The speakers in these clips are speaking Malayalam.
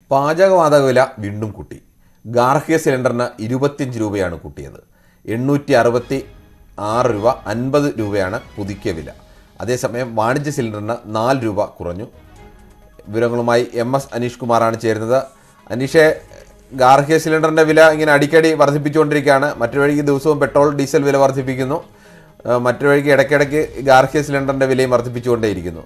പാചകവാതക വില വീണ്ടും കൂട്ടി ഗാർഹിക സിലിണ്ടറിന് ഇരുപത്തിയഞ്ച് രൂപയാണ് കൂട്ടിയത് എണ്ണൂറ്റി അറുപത്തി ആറ് രൂപ അൻപത് രൂപയാണ് പുതുക്കിയ വില അതേസമയം വാണിജ്യ സിലിണ്ടറിന് നാല് രൂപ കുറഞ്ഞു വിവരങ്ങളുമായി എം എസ് അനീഷ് കുമാറാണ് ചേരുന്നത് അനീഷെ ഗാർഹിക സിലിണ്ടറിൻ്റെ വില ഇങ്ങനെ അടിക്കടി വർദ്ധിപ്പിച്ചുകൊണ്ടിരിക്കുകയാണ് മറ്റൊരു വഴിക്ക് ദിവസവും പെട്രോൾ ഡീസൽ വില വർദ്ധിപ്പിക്കുന്നു ഏഹ് മറ്റൊരു വഴിക്ക് ഇടയ്ക്കിടയ്ക്ക് ഗാർഹിക സിലിണ്ടറിൻ്റെ വിലയും വർദ്ധിപ്പിച്ചുകൊണ്ടേയിരിക്കുന്നു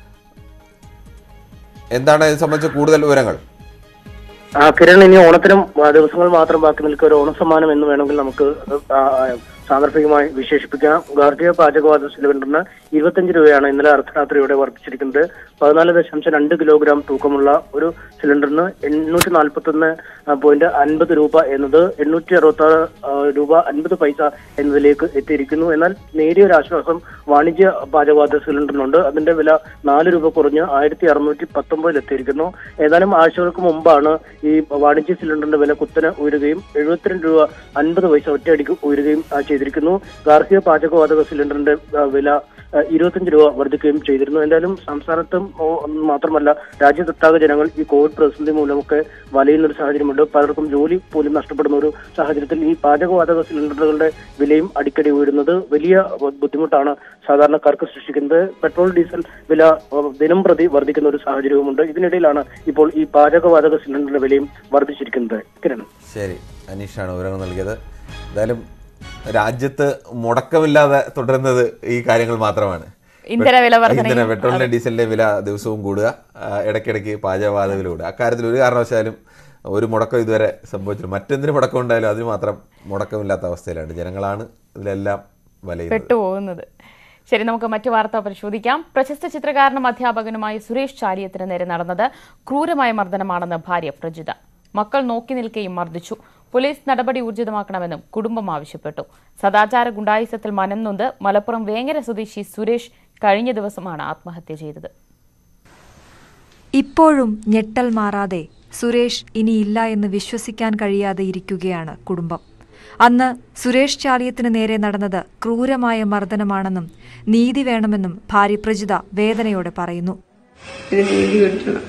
എന്താണ് ഇത് സംബന്ധിച്ച് കൂടുതൽ വിവരങ്ങൾ ആ കിരൺ ഇനി ഓണത്തിനും ആ, ദിവസങ്ങൾ മാത്രം ബാക്കി നിൽക്കുക ഒരു ഓണസമ്മാനം എന്ന് വേണമെങ്കിൽ നമുക്ക് ആ, ആ, സാന്ദർഭികമായി വിശേഷിപ്പിക്കാം ഗാർഹിക പാചകവാത സിലിണ്ടറിന് ഇരുപത്തഞ്ച് രൂപയാണ് ഇന്നലെ അർദ്ധരാത്രിയോടെ വർദ്ധിച്ചിരിക്കുന്നത് പതിനാല് ദശാംശം രണ്ട് കിലോഗ്രാം തൂക്കമുള്ള ഒരു സിലിണ്ടറിന് എണ്ണൂറ്റി നാൽപ്പത്തി ഒന്ന് പോയിന്റ് അൻപത് രൂപ എന്നത് എണ്ണൂറ്റി അറുപത്തി ആറ് രൂപ അൻപത് പൈസ എന്നതിലേക്ക് എത്തിയിരിക്കുന്നു എന്നാൽ നേരിയ ഒരു ആശ്വാസം വാണിജ്യ പാചകവാത സിലിണ്ടറിനുണ്ട് അതിന്റെ വില നാല് രൂപ കുറഞ്ഞ് ആയിരത്തി അറുന്നൂറ്റി പത്തൊമ്പതിൽ എത്തിയിരിക്കുന്നു ഏതാനും ആഴ്ചകൾക്ക് മുമ്പാണ് ഈ വാണിജ്യ സിലിണ്ടറിന്റെ വില കുത്തനെ ഉയരുകയും എഴുപത്തിരണ്ട് രൂപ അൻപത് പൈസ ഒറ്റയടിക്ക് ഉയരുകയും ആ, ചെയ്തിരിക്കുന്നു ഗാർഹിക പാചകവാതക സിലിണ്ടറിന്റെ ആ, വില ആ, ഇരുപത്തഞ്ച് രൂപ വർദ്ധിക്കുകയും ചെയ്തിരുന്നു എന്തായാലും സംസ്ഥാനത്തും ഓ, മാത്രമല്ല രാജ്യത്തൊട്ടാകെ ജനങ്ങൾ ഈ കോവിഡ് പ്രതിസന്ധി മൂലമൊക്കെ വലയുന്ന ഒരു സാഹചര്യമുണ്ട് പലർക്കും ജോലി പോലും നഷ്ടപ്പെടുന്ന ഒരു സാഹചര്യത്തിൽ ഈ പാചകവാതക സിലിണ്ടറുകളുടെ വിലയും അടിക്കടി ഉയരുന്നത് വലിയ ബുദ്ധിമുട്ടാണ് സാധാരണക്കാർക്ക് സൃഷ്ടിക്കുന്നത് പെട്രോൾ ഡീസൽ വില ആ, ദിനം പ്രതി വർദ്ധിക്കുന്ന ഒരു സാഹചര്യവുമുണ്ട് ഇതിനിടയിലാണ് ഇപ്പോൾ ഈ പാചകവാതക സിലിണ്ടറിന്റെ വിലയും വർദ്ധിച്ചിരിക്കുന്നത് കിരൺ ശരി അനീഷാണ് വിവരങ്ങൾ നൽകിയത് എന്തായാലും രാജ്യത്ത് മുടക്കമില്ലാതെ തുടരുന്നത് ഈ കാര്യങ്ങൾ മാത്രമാണ് ഇന്ധനവില വർധനയും ഇന്ധന പെട്രോളിന്റെ ഡീസലിന്റെ വില ദിവസവും കൂടുക ആ, ഇടയ്ക്കിടയ്ക്ക് പാചകവാത വില കൂടുക അക്കാര്യത്തിൽ ഒരു കാരണവശാലും ഒരു മുടക്കം ഇതുവരെ സംഭവിച്ചില്ല മറ്റെന്തിന് മുടക്കം ഉണ്ടായാലും അതിന് മാത്രം മുടക്കമില്ലാത്ത അവസ്ഥയിലാണ് ജനങ്ങളാണ് ഇതിലെല്ലാം വലയുന്നത് പെട്ടുപോകുന്നത് ശരി നമുക്ക് മറ്റു വാർത്ത പരിശോധിക്കാം പ്രശസ്ത ചിത്രകാരനും അധ്യാപകനുമായ സുരേഷ് ചാലിയത്തിന് നേരെ നടന്നത് ക്രൂരമായ മർദ്ദനമാണെന്ന് ഭാര്യ പ്രജിത മക്കൾ നോക്കി നിൽക്കുകയും മർദ്ദിച്ചു പോലീസ് നടപടി ഊർജിതമാക്കണമെന്നും കുടുംബം ആവശ്യപ്പെട്ടു സദാചാര ഗുണ്ടായുസത്തിൽ മനംനൊന്ത് മലപ്പുറം വേങ്ങര സ്വദേശി സുരേഷ് കഴിഞ്ഞ ദിവസമാണ് ആത്മഹത്യ ചെയ്തത് ഇപ്പോഴും ഞെട്ടൽ മാറാതെ സുരേഷ് ഇനിയില്ല എന്ന് വിശ്വസിക്കാൻ കഴിയാതെ ഇരിക്കുകയാണ് കുടുംബം അന്ന് സുരേഷ് ചാലിയത്തിന് നേരെ നടന്നത് ക്രൂരമായ മർദ്ദനമാണെന്നും നീതി വേണമെന്നും ഭാര്യ പ്രജിത വേദനയോടെ പറയുന്നു ഇത് നീതി കിട്ടണം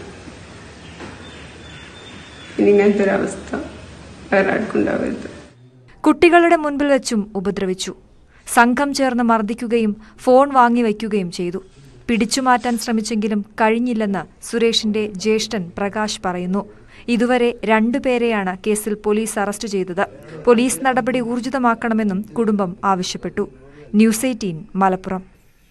ഇനി ഇങ്ങനത്തെ ഒരു അവസ്ഥ വേറെ ആർക്കും ഉണ്ടാവരുത് കുട്ടികളുടെ മുൻപിൽ വെച്ചും ഉപദ്രവിച്ചു സംഘം ചേർന്ന് മർദ്ദിക്കുകയും ഫോൺ വാങ്ങിവയ്ക്കുകയും ചെയ്തു പിടിച്ചുമാറ്റാൻ ശ്രമിച്ചെങ്കിലും കഴിഞ്ഞില്ലെന്ന് സുരേഷിന്റെ ജ്യേഷ്ഠൻ പ്രകാശ് പറയുന്നു ഇതുവരെ രണ്ടുപേരെയാണ് കേസിൽ പോലീസ് അറസ്റ്റ് ചെയ്തത് പോലീസ് നടപടി ഊർജിതമാക്കണമെന്നും കുടുംബം ആവശ്യപ്പെട്ടു ന്യൂസ് എയ്റ്റീൻ മലപ്പുറം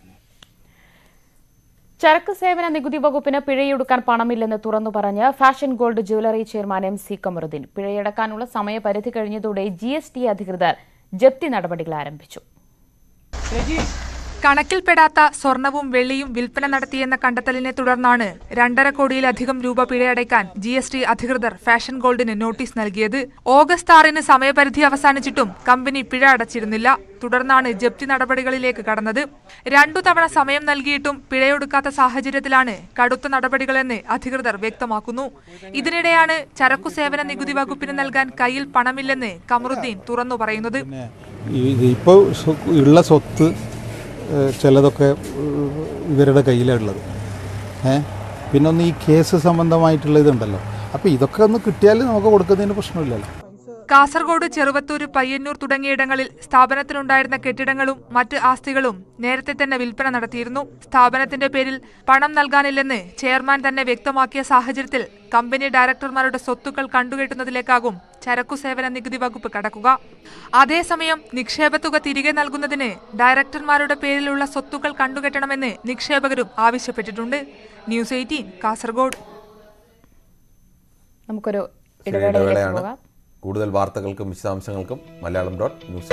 ചരക്ക് സേവന നികുതി വകുപ്പിന് പിഴയൊടുക്കാൻ പണമില്ലെന്ന് തുറന്നു പറഞ്ഞ് Fashion Gold Jewellery chairman M C Kamaruddin പിഴയടക്കാനുള്ള സമയപരിധി കഴിഞ്ഞതോടെ ജി എസ് ടി അധികൃതർ ജപ്തി നടപടികൾ ആരംഭിച്ചു കണക്കിൽപ്പെടാത്ത സ്വർണവും വെള്ളിയും വിൽപ്പന നടത്തിയെന്ന കണ്ടെത്തലിനെ തുടർന്നാണ് രണ്ടര കോടിയിലധികം രൂപ പിഴയടയ്ക്കാൻ ജി എസ് ടി അധികൃതർ ഫാഷൻ ഗോൾഡിന് നോട്ടീസ് നൽകിയത് ഓഗസ്റ്റ് ആറിന് സമയപരിധി അവസാനിച്ചിട്ടും കമ്പനി പിഴ അടച്ചിരുന്നില്ല തുടർന്നാണ് ജപ്തി നടപടികളിലേക്ക് കടന്നത് രണ്ടു തവണ സമയം നൽകിയിട്ടും പിഴയൊടുക്കാത്ത സാഹചര്യത്തിലാണ് കടുത്ത നടപടികളെന്ന് അധികൃതർ വ്യക്തമാക്കുന്നു ഇതിനിടെയാണ് ചരക്കു സേവന നികുതി വകുപ്പിന് നൽകാൻ കയ്യിൽ പണമില്ലെന്ന് കമറുദ്ദീൻ തുറന്നു പറയുന്നത് ഇപ്പോൾ ഉള്ള സ്വത്ത് ഏഹ്, ചിലതൊക്കെ ഏഹ്, ഇവരുടെ കയ്യിലുള്ളത് ഏ പിന്നെ ഒന്ന് ഈ കേസ് സംബന്ധമായിട്ടുള്ള ഇതുണ്ടല്ലോ അപ്പോൾ ഇതൊക്കെ ഒന്ന് കിട്ടിയാൽ നമുക്ക് കൊടുക്കുന്നതിന് പ്രശ്നമില്ലല്ലോ കാസർഗോഡ് ചെറുവത്തൂർ പയ്യന്നൂർ തുടങ്ങിയിടങ്ങളിൽ സ്ഥാപനത്തിനുണ്ടായിരുന്ന കെട്ടിടങ്ങളും മറ്റ് ആസ്തികളും നേരത്തെ തന്നെ വിൽപ്പന നടത്തിയിരുന്നു സ്ഥാപനത്തിന്റെ പേരിൽ പണം നൽകാനില്ലെന്ന് ചെയർമാൻ തന്നെ വ്യക്തമാക്കിയ സാഹചര്യത്തിൽ കമ്പനി ഡയറക്ടർമാരുടെ സ്വത്തുക്കൾ കണ്ടുകെട്ടുന്നതിലേക്കാകും ചരക്കു സേവന നികുതി വകുപ്പ് കടക്കുക അതേസമയം നിക്ഷേപത്തുക തിരികെ നൽകുന്നതിന് ഡയറക്ടർമാരുടെ പേരിലുള്ള സ്വത്തുക്കൾ കണ്ടുകെട്ടണമെന്ന് നിക്ഷേപകരും ആവശ്യപ്പെട്ടിട്ടുണ്ട് ന്യൂസ് എയ്റ്റീൻ കാസർഗോഡ് നമുക്കൊരു ശരി, ഇടവേളയിലേക്ക് ഇടവേളയാണ് പോകാം കൂടുതൽ വാർത്തകൾക്കും വിശദാംശങ്ങൾക്കും മലയാളം ഡോട്ട് ന്യൂസ്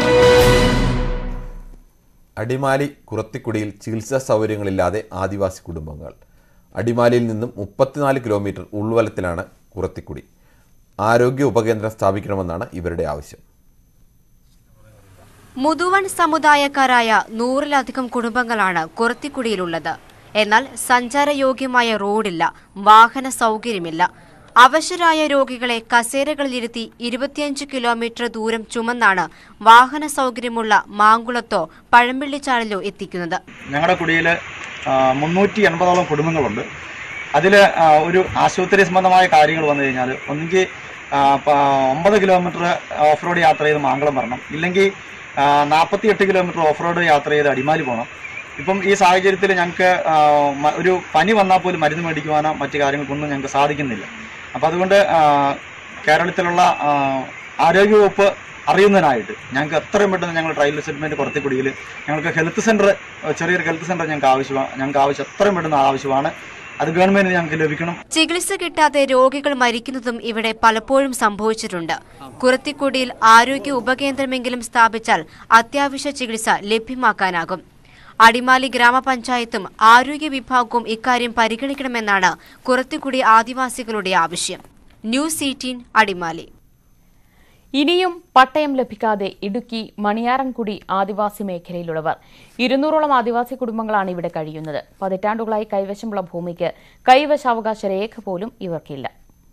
അടിമാലി കുറത്തിക്കുടിയിൽ ചികിത്സാ സൗകര്യങ്ങളില്ലാതെ ആദിവാസി കുടുംബങ്ങൾ അടിമാലിയിൽ നിന്നും മുപ്പത്തിനാല് കിലോമീറ്റർ ഉൾവലത്തിലാണ് കുറത്തിക്കുടി ആരോഗ്യ ഉപകേന്ദ്രം സ്ഥാപിക്കണമെന്നാണ് ഇവരുടെ ആവശ്യം മുതുവൻ സമുദായക്കാരായ നൂറിലധികം കുടുംബങ്ങളാണ് കുറത്തിക്കുടിയിലുള്ളത് എന്നാൽ സഞ്ചാരയോഗ്യമായ റോഡില്ല വാഹന സൗകര്യമില്ല അവശരായ രോഗികളെ കസേരകളിലിരുത്തി ഇരുപത്തിയഞ്ച് കിലോമീറ്റർ ദൂരം ചുമന്നാണ് വാഹന സൗകര്യമുള്ള മാങ്കുളത്തോ പഴമ്പിള്ളിച്ചാലിലോ എത്തിക്കുന്നത് ഞങ്ങളുടെ കുടിയിൽ മുന്നൂറ്റി എൺപതോളം കുടുംബങ്ങളുണ്ട് അതിൽ ഒരു ആശുപത്രി സംബന്ധമായ കാര്യങ്ങൾ വന്നു കഴിഞ്ഞാൽ ഒന്നുകിൽ ഒമ്പത് കിലോമീറ്റർ ഓഫ് റോഡ് യാത്ര ചെയ്ത് മാങ്കളം വരണം ഇല്ലെങ്കിൽ നാൽപ്പത്തി എട്ട് കിലോമീറ്റർ ഓഫ് റോഡ് യാത്ര ചെയ്ത് അടിമാലി പോകണം ഇപ്പം ഈ സാഹചര്യത്തിൽ ഞങ്ങൾക്ക് ആ, മ- ഒരു പനി വന്നാൽ പോലും മരുന്ന് മേടിക്കുവാനോ മറ്റു കാര്യങ്ങൾക്കൊന്നും ഞങ്ങൾക്ക് സാധിക്കുന്നില്ല അപ്പം അതുകൊണ്ട് ആ, കേരളത്തിലുള്ള ആ, ആരോഗ്യവകുപ്പ് അറിയുന്നതിനായിട്ട് ഞങ്ങൾക്ക് എത്രയും പെട്ടെന്ന് ഞങ്ങൾ ട്രയൽ സെറ്റിൽമെന്റ് കുറത്തിക്കുടിയിൽ ഞങ്ങൾക്ക് ഹെൽത്ത് സെന്റർ ചെറിയൊരു ഹെൽത്ത് സെന്റർ ഞങ്ങൾക്ക് ആവശ്യമാണ് ഞങ്ങൾക്ക് ആവശ്യം എത്രയും പെട്ടെന്ന് ആവശ്യമാണ് അത് ഗവൺമെന്റിന് ഞങ്ങൾക്ക് ലഭിക്കണം ചികിത്സ കിട്ടാതെ രോഗികൾ മരിക്കുന്നതും ഇവിടെ പലപ്പോഴും സംഭവിച്ചിട്ടുണ്ട് കുറത്തിക്കുടിയിൽ ആരോഗ്യ ഉപകേന്ദ്രമെങ്കിലും സ്ഥാപിച്ചാൽ അത്യാവശ്യ ചികിത്സ ലഭ്യമാക്കാനാകും അടിമാലി ഗ്രാമപഞ്ചായത്തും ആരോഗ്യ വിഭാഗവും ഇക്കാര്യം പരിഗണിക്കണമെന്നാണ് കുറത്തിക്കുടി ആദിവാസികളുടെ ആവശ്യം ന്യൂസ് എയ്റ്റീൻ അടിമാലി ഇനിയും പട്ടയം ലഭിക്കാതെ ഇടുക്കി മണിയാറൻകുടി ആദിവാസി മേഖലയിലുള്ളവർ ഇരുന്നൂറോളം ആദിവാസി കുടുംബങ്ങളാണ് ഇവിടെ കഴിയുന്നത് പതിറ്റാണ്ടുകളായി കൈവശമുള്ള ഭൂമിക്ക് കൈവശാവകാശ രേഖ പോലും ഇവർക്കില്ല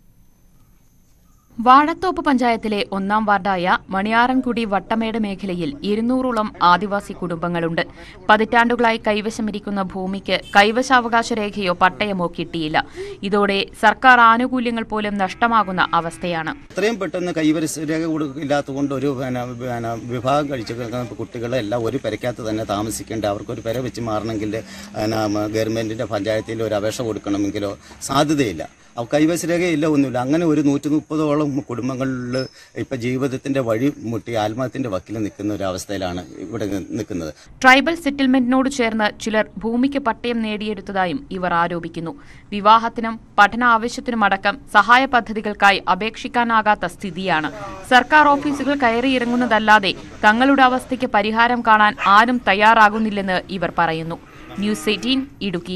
വാഴത്തോപ്പ് പഞ്ചായത്തിലെ ഒന്നാം വാർഡായ മണിയാറൻകുടി വട്ടമേട് മേഖലയിൽ ഇരുന്നൂറോളം ആദിവാസി കുടുംബങ്ങളുണ്ട് പതിറ്റാണ്ടുകളായി കൈവശമിരിക്കുന്ന ഭൂമിക്ക് കൈവശാവകാശ രേഖയോ പട്ടയമോ കിട്ടിയില്ല ഇതോടെ സർക്കാർ ആനുകൂല്യങ്ങൾ പോലും നഷ്ടമാകുന്ന അവസ്ഥയാണ് എത്രയും പെട്ടെന്ന് കൈവരിച്ച രേഖ ഇല്ലാത്തതുകൊണ്ട് ഒരു പിന്നെ പിന്നെ വിഭാഗം കഴിച്ച് കിടക്കുന്ന കുട്ടികളെല്ലാം ഒരു പെരയ്ക്കകത്ത് തന്നെ താമസിക്കേണ്ട അവർക്കൊരു പെര വെച്ച് മാറണമെങ്കിൽ പിന്നെ ഗവൺമെൻറ്റിൻ്റെ പഞ്ചായത്തിൽ ഒരു അപേക്ഷ കൊടുക്കണമെങ്കിലോ സാധ്യതയില്ല അവ കൈവശ രേഖയില്ല ഒന്നുമില്ല അങ്ങനെ ഒരു നൂറ്റി മുപ്പതോളം കുടുംബങ്ങളിൽ ഇപ്പം ജീവിതത്തിൻ്റെ വഴി മുട്ടി ആത്മഹത്യൻ്റെ വക്കിൽ നിൽക്കുന്ന ഒരു അവസ്ഥയിലാണ് ഇവിടെ നി- നിൽക്കുന്നത് ട്രൈബൽ സെറ്റിൽമെന്റിനോട് ചേർന്ന് ചിലർ ഭൂമിക്ക് പട്ടയം നേടിയെടുത്തതായും ഇവർ ആരോപിക്കുന്നു വിവാഹത്തിനും പഠന ആവശ്യത്തിനുമടക്കം സഹായ പദ്ധതികൾക്കായി അപേക്ഷിക്കാനാകാത്ത സ്ഥിതിയാണ് സർക്കാർ ഓഫീസുകൾ കയറിയിറങ്ങുന്നതല്ലാതെ തങ്ങളുടെ അവസ്ഥയ്ക്ക് പരിഹാരം കാണാൻ ആരും തയ്യാറാകുന്നില്ലെന്ന് ഇവർ പറയുന്നു ന്യൂസ് എയ്റ്റീൻ ഇടുക്കി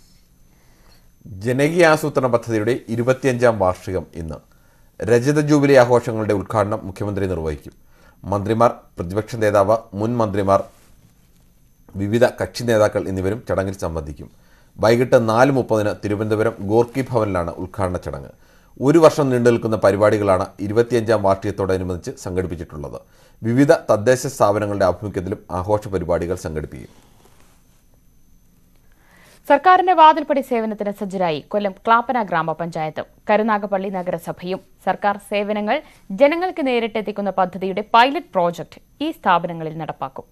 ജനകീയാസൂത്രണ പദ്ധതിയുടെ ഇരുപത്തിയഞ്ചാം വാർഷികം ഇന്ന് രജത ജൂബിലി ആഘോഷങ്ങളുടെ ഉദ്ഘാടനം മുഖ്യമന്ത്രി നിർവഹിക്കും മന്ത്രിമാർ പ്രതിപക്ഷ നേതാവ് മുൻ മന്ത്രിമാർ വിവിധ കക്ഷി നേതാക്കൾ എന്നിവരും ചടങ്ങിൽ സംബന്ധിക്കും വൈകിട്ട് നാല് മുപ്പതിന് തിരുവനന്തപുരം ഗോർക്കി ഭവനിലാണ് ഉദ്ഘാടന ചടങ്ങ് ഒരു വർഷം നീണ്ടു നിൽക്കുന്ന പരിപാടികളാണ് ഇരുപത്തിയഞ്ചാം വാർഷികത്തോടനുബന്ധിച്ച് സംഘടിപ്പിച്ചിട്ടുള്ളത് വിവിധ തദ്ദേശ സ്ഥാപനങ്ങളുടെ ആഭിമുഖ്യത്തിലും ആഘോഷ പരിപാടികൾ സംഘടിപ്പിക്കും സർക്കാരിന്റെ വാതിൽപ്പടി സേവനത്തിന് സജ്ജരായി കൊല്ലം ക്ലാപ്പന ഗ്രാമപഞ്ചായത്ത് കരുനാഗപ്പള്ളി നഗരസഭയും സർക്കാർ സേവനങ്ങൾ ജനങ്ങൾക്ക് നേരിട്ടെത്തിക്കുന്ന പദ്ധതിയുടെ പൈലറ്റ് പ്രോജക്ട് ഈ സ്ഥാപനങ്ങളിൽ നടപ്പാക്കും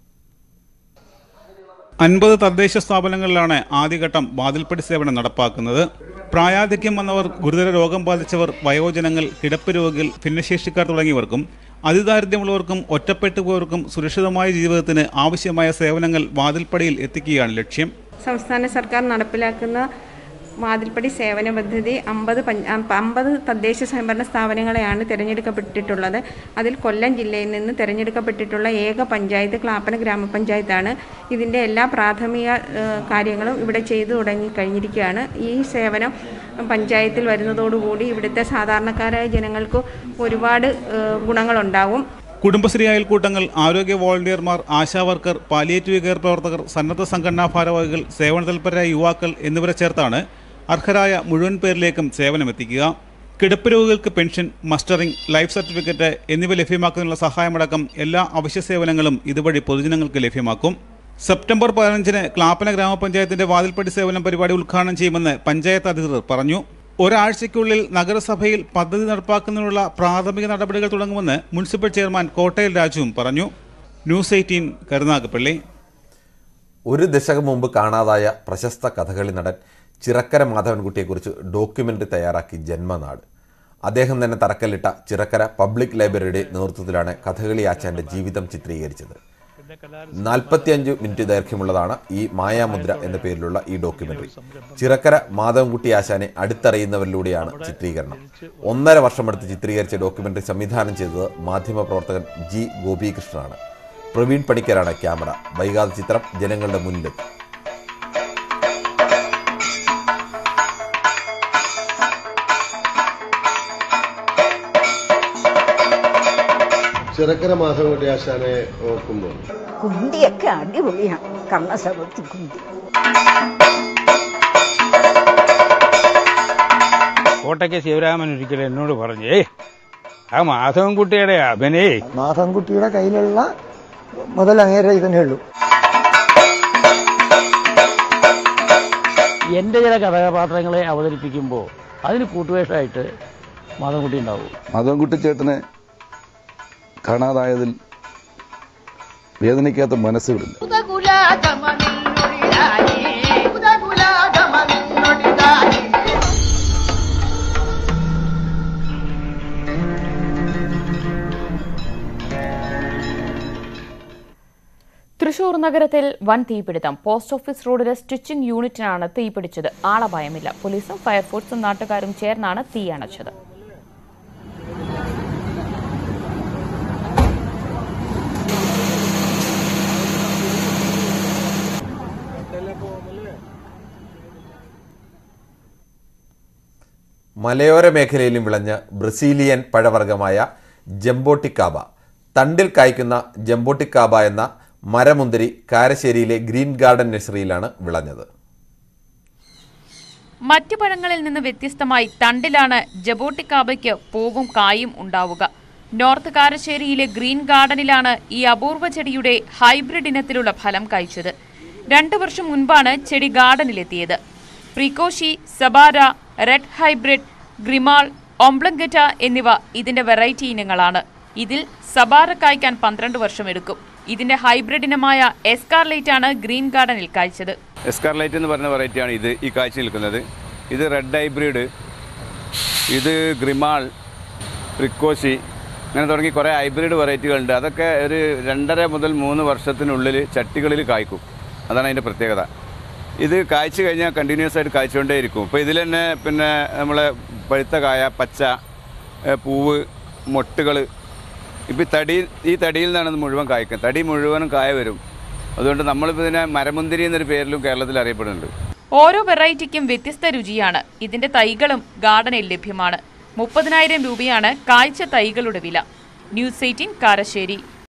അൻപത് തദ്ദേശ സ്ഥാപനങ്ങളിലാണ് ആദ്യഘട്ടം വാതിൽപ്പടി സേവനം നടപ്പാക്കുന്നത് പ്രായാധിക്യം വന്നവർ ഗുരുതര രോഗം ബാധിച്ചവർ വയോജനങ്ങൾ കിടപ്പ് രോഗികൾ ഭിന്നശേഷിക്കാർ തുടങ്ങിയവർക്കും അതിദാരിദ്ര്യമുള്ളവർക്കും ഒറ്റപ്പെട്ടു പോയവർക്കും സുരക്ഷിതമായ ജീവിതത്തിന് ആവശ്യമായ സേവനങ്ങൾ വാതിൽപ്പടിയിൽ എത്തിക്കുകയാണ് ലക്ഷ്യം സംസ്ഥാന സർക്കാർ നടപ്പിലാക്കുന്ന വാതിൽപ്പടി സേവന പദ്ധതി അമ്പത് അമ്പത് തദ്ദേശ സ്വയംഭരണ സ്ഥാപനങ്ങളെയാണ് തിരഞ്ഞെടുക്കപ്പെട്ടിട്ടുള്ളത് അതിൽ കൊല്ലം ജില്ലയിൽ നിന്ന് തിരഞ്ഞെടുക്കപ്പെട്ടിട്ടുള്ള ഏക പഞ്ചായത്ത് ക്ലാപ്പന ഗ്രാമപഞ്ചായത്താണ് ഇതിൻ്റെ എല്ലാ പ്രാഥമിക ഏഹ്, കാര്യങ്ങളും ഇവിടെ ചെയ്തു തുടങ്ങി കഴിഞ്ഞിരിക്കുകയാണ് ഈ സേവനം പഞ്ചായത്തിൽ വരുന്നതോടുകൂടി ഇവിടുത്തെ സാധാരണക്കാരായ ജനങ്ങൾക്ക് ഒരുപാട് ഏഹ്, ഗുണങ്ങളുണ്ടാവും കുടുംബശ്രീ അയൽക്കൂട്ടങ്ങൾ ആരോഗ്യ വോളണ്ടിയർമാർ ആശാ വർക്കർ പാലിയേറ്റീവ് കെയർ പ്രവർത്തകർ സന്നദ്ധ സംഘടനാ ഭാരവാഹികൾ സേവന തൽപരരായ യുവാക്കൾ എന്നിവരെ ചേർത്താണ് അർഹരായ മുഴുവൻ പേരിലേക്കും സേവനമെത്തിക്കുക കിടപ്പ് രോഗികൾക്ക് പെൻഷൻ മസ്റ്ററിംഗ് ലൈഫ് സർട്ടിഫിക്കറ്റ് എന്നിവ ലഭ്യമാക്കുന്നതിനുള്ള സഹായമടക്കം എല്ലാ അവശ്യ സേവനങ്ങളും ഇതുവഴി പൊതുജനങ്ങൾക്ക് ലഭ്യമാക്കും സെപ്റ്റംബർ പതിനഞ്ചിന് ക്ലാപ്പന ഗ്രാമപഞ്ചായത്തിന്റെ വാതിൽപ്പടി സേവനം പരിപാടി ഉദ്ഘാടനം ചെയ്യുമെന്ന് പഞ്ചായത്ത് അധികൃതർ പറഞ്ഞു ഒരാഴ്ചയ്ക്കുള്ളിൽ നഗരസഭയിൽ പദ്ധതി നടപ്പാക്കുന്നതിനുള്ള പ്രാഥമിക നടപടികൾ തുടങ്ങുമെന്ന് മുനിസിപ്പൽ ചെയർമാൻ കോട്ടയിൽ രാജുവും പറഞ്ഞു ന്യൂസ് എയ്റ്റീൻ കരുനാഗപ്പള്ളി ഒരു ദശകം മുമ്പ് കാണാതായ പ്രശസ്ത കഥകളി നടൻ ചിറക്കര മാധവൻകുട്ടിയെക്കുറിച്ച് ഡോക്യുമെൻ്ററി തയ്യാറാക്കി ജന്മനാട് അദ്ദേഹം തന്നെ തറക്കല്ലിട്ട ചിറക്കര പബ്ലിക് ലൈബ്രറിയുടെ നേതൃത്വത്തിലാണ് കഥകളി ആച്ചാൻ്റെ ജീവിതം ചിത്രീകരിച്ചത് നാൽപ്പത്തിയഞ്ച് മിനിറ്റ് ദൈർഘ്യമുള്ളതാണ് ഈ മായാമുദ്ര എന്ന പേരിലുള്ള ഈ ഡോക്യുമെന്ററി ചിറക്കര മാധവൻകുട്ടി ആശാനെ അടുത്തറിയുന്നവരിലൂടെയാണ് ചിത്രീകരണം ഒന്നര വർഷമെടുത്ത് ചിത്രീകരിച്ച ഡോക്യുമെന്ററി സംവിധാനം ചെയ്തത് മാധ്യമപ്രവർത്തകൻ ജി ഗോപികൃഷ്ണനാണ് പ്രവീൺ പണിക്കരാണ് ക്യാമറ വൈകാതെ ചിത്രം ജനങ്ങളുടെ മുന്നിലെത്തി ചിറക്കര മാധവൻകുട്ടി ആശാനെ ഓർക്കുമ്പോൾ കുന്തിയൊക്കെ അടിപൊളിയാണ് കർണശബത്ത് കുന്തി കോട്ടയ്ക്ക് ശിവരാമൻ ഒരിക്കലും എന്നോട് പറഞ്ഞു ഏയ് ആ മാധവൻകുട്ടിയുടെ അഭിനേ മാധവൻകുട്ടിയുടെ കയ്യിലുള്ള മുതൽ അങ്ങേരെ ഇതിനേ ഉള്ളൂ എൻ്റെ ചില കഥാപാത്രങ്ങളെ അവതരിപ്പിക്കുമ്പോൾ അതിന് കൂട്ടുവേഷമായിട്ട് മാധവൻകുട്ടി ഉണ്ടാവും മാധവൻകുട്ടി ചേട്ടനെ കാണാതായതിൽ വേദനിക്കാത്ത മനസ്സുകളില്ല തൃശൂർ നഗരത്തിൽ വൻ തീപിടുത്തം പോസ്റ്റ് ഓഫീസ് റോഡിലെ സ്റ്റിച്ചിംഗ് യൂണിറ്റിനാണ് തീപിടിച്ചത് ആളപായമില്ല പോലീസും ഫയർഫോഴ്സും നാട്ടുകാരും ചേർന്നാണ് തീ അണച്ചത് മലയോര മേഖലയിലും വിളഞ്ഞ ബ്രസീലിയൻ പഴവർഗ്ഗമായ ജംബോട്ടിക്കാബ തണ്ടിൽ കായ്ക്കുന്ന ജംബോട്ടിക്കാബ എന്ന മരമുന്തിരി കാരശ്ശേരിയിലെ ഗ്രീൻ ഗാർഡൻ നഴ്സറിയിലാണ് വിളഞ്ഞത് മറ്റു പഴങ്ങളിൽ നിന്ന് വ്യത്യസ്തമായി തണ്ടിലാണ് ജബോട്ടിക്കാബയ്ക്ക് പൂവും കായും ഉണ്ടാവുക നോർത്ത് കാരശ്ശേരിയിലെ ഗ്രീൻ ഗാർഡനിലാണ് ഈ അപൂർവ ചെടിയുടെ ഹൈബ്രിഡ് ഇനത്തിലുള്ള ഫലം കായ്ച്ചത് രണ്ടു വർഷം മുൻപാണ് ചെടി ഗാർഡനിലെത്തിയത് പ്രിക്കോഷി സബാര റെഡ് ഹൈബ്രിഡ് ഗ്രിമാൾ ഒംബ്ലങ്കറ്റ എന്നിവ ഇതിന്റെ വെറൈറ്റി ഇനങ്ങളാണ് ഇതിൽ സബാര കായ്ക്കാൻ പന്ത്രണ്ട് വർഷം എടുക്കും ഇതിന്റെ ഹൈബ്രിഡ് ഇനമായ എസ്കാർലൈറ്റ് ആണ് ഗ്രീൻ ഗാർഡനിൽ കായ്ച്ചത് എസ്കാർലൈറ്റ് എന്ന് പറഞ്ഞ വെറൈറ്റിയാണ് ഇത് ഈ കാഴ്ച നിൽക്കുന്നത് ഇത് റെഡ് ഹൈബ്രിഡ് ഇത് ഗ്രിമാൾ പ്രിക്കോശി അങ്ങനെ തുടങ്ങി കുറേ ഹൈബ്രിഡ് വെറൈറ്റികളുണ്ട് അതൊക്കെ ഒരു രണ്ടര മുതൽ മൂന്ന് വർഷത്തിനുള്ളിൽ ചട്ടികളിൽ കായ്ക്കും അതാണ് അതിൻ്റെ പ്രത്യേകത ഇത് കായ്ച്ചു കഴിഞ്ഞാൽ കണ്ടിന്യൂസ് ആയിട്ട് കായ്ച്ചുകൊണ്ടേയിരിക്കും ഇപ്പോൾ ഇതിൽ തന്നെ പിന്നെ നമ്മളെ പഴുത്ത കായ പച്ച ഏ, പൂവ് മൊട്ടുകൾ ഇപ്പോൾ ഈ തടി ഈ തടിയിൽ നിന്നാണ് ഇത് മുഴുവൻ കായ്ക്കുന്നത് തടി മുഴുവനും കായ വരും അതുകൊണ്ട് നമ്മളിപ്പോൾ ഇതിനെ മരമുന്തിരി എന്നൊരു പേരിലും കേരളത്തിൽ അറിയപ്പെടുന്നുണ്ട് ഓരോ വെറൈറ്റിക്കും വ്യത്യസ്ത രുചിയാണ് ഇതിന്റെ തൈകളും ഗാർഡനിൽ ലഭ്യമാണ് മുപ്പതിനായിരം രൂപയാണ് കായ്ച്ച തൈകളുടെ വില ന്യൂസ് എയ്റ്റീൻ കാരശ്ശേരി